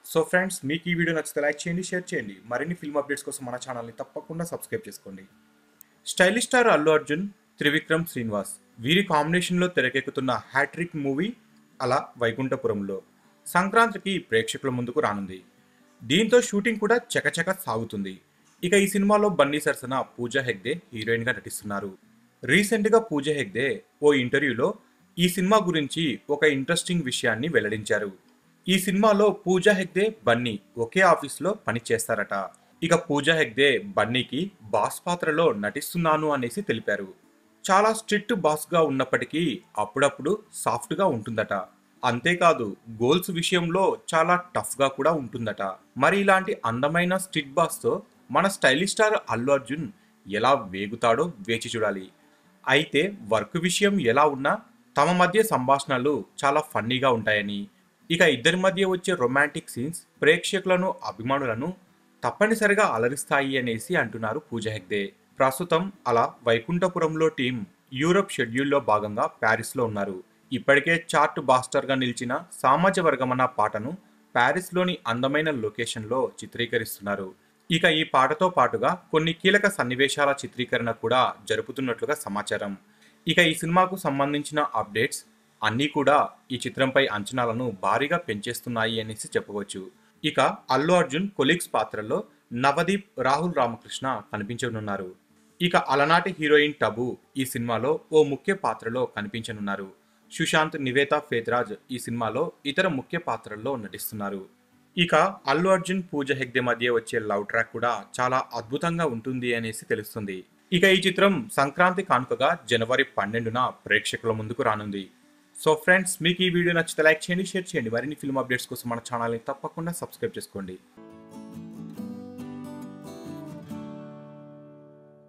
so friends మీకు ఈ video నచ్చితే లైక్ చేయండి షేర్ చేయండి మరిన్ని ఫిల్మ్ అప్డేట్స్ కోసం మన ఛానల్ని తప్పకుండా సబ్స్క్రైబ్ చేసుకోండి స్టైలిష్ స్టార్ అల్లు అర్జున్ త్రివిక్రమ్ శ్రీనివాస్ వీరి కాంబినేషన్లో తెరకెక్కుతున్న హ్యాట్రిక్ మూవీ అలా వైకుంఠపురంలో సంక్రాంతికి ప్రేక్షకుల ముందుకు రానుంది దీంతో షూటింగ్ కూడా చకచక సాగుతుంది ఇక ఈ సినిమాలో బన్నీ సరసన పూజా హెగ్డే హీరోయిన్గా నటిస్తున్నారు రీసెంట్గా పూజా హెగ్డే ఓ ఇంటర్వ్యూలో ఈ సినిమా గురించి ఒక ఇంట్రెస్టింగ్ విషయాన్ని వెల్లడించారు ఈ సినిమాలో పూజా హెగ్డే బన్నీ ఒకే ఆఫీస్లో పనిచేస్తారట ఇక పూజా హెగ్డే బన్నీకి బాస్ పాత్రలో నటిస్తున్నాను అనేసి తెలిపారు చాలా స్ట్రిక్ట్ బాస్గా ఉన్నప్పటికీ అప్పుడప్పుడు సాఫ్ట్గా ఉంటుందట అంతేకాదు గోల్స్ విషయంలో చాలా టఫ్గా కూడా ఉంటుందట మరి ఇలాంటి అందమైన స్ట్రిక్ట్ బాస్తో మన స్టైలిష్ స్టార్ అల్లు అర్జున్ ఎలా వేగుతాడో వేచి చూడాలి అయితే వర్క్ విషయం ఎలా ఉన్నా తమ మధ్య సంభాషణలు చాలా ఫన్నీగా ఉంటాయని ఇక ఇద్దరి మధ్య వచ్చే రొమాంటిక్ సీన్స్ ప్రేక్షకులను అభిమానులను తప్పనిసరిగా అలరిస్తాయి అనేసి అంటున్నారు పూజ హెగ్దే ప్రస్తుతం అలా వైకుంఠపురంలో టీం యూరప్ షెడ్యూల్లో భాగంగా ప్యారిస్లో ఉన్నారు ఇప్పటికే చార్ట్ బాస్టర్గా నిలిచిన సామాజ వర్గమన్న పాటను ప్యారిస్లోని అందమైన లొకేషన్లో చిత్రీకరిస్తున్నారు ఇక ఈ పాటతో పాటుగా కొన్ని కీలక సన్నివేశాల చిత్రీకరణ కూడా జరుపుతున్నట్లుగా సమాచారం ఇక ఈ సినిమాకు సంబంధించిన అప్డేట్స్ అన్నీ కూడా ఈ చిత్రంపై అంచనాలను భారీగా పెంచేస్తున్నాయి అనేసి చెప్పవచ్చు ఇక అల్లు అర్జున్ కొలీగ్స్ పాత్రలో నవదీప్ రాహుల్ రామకృష్ణ కనిపించనున్నారు ఇక అలనాటి హీరోయిన్ టబు ఈ సినిమాలో ఓ ముఖ్య పాత్రలో కనిపించనున్నారు సుశాంత్ నివేతా ఫేత్రాజ్ ఈ సినిమాలో ఇతర ముఖ్య పాత్రల్లో నటిస్తున్నారు ఇక అల్లు అర్జున్ పూజ హెగ్డే మధ్య వచ్చే లవ్ ట్రాక్ కూడా చాలా అద్భుతంగా ఉంటుంది అనేసి తెలుస్తుంది ఇక ఈ చిత్రం సంక్రాంతి కానుకగా జనవరి పన్నెండున ప్రేక్షకుల ముందుకు రానుంది సో ఫ్రెండ్స్ మీకు ఈ వీడియో నచ్చితే లైక్ చేయండి షేర్ చేయండి మరిన్ని ఫిల్మ్ అప్డేట్స్ కోసం మన ఛానల్ని తప్పకుండా సబ్స్క్రైబ్ చేసుకోండి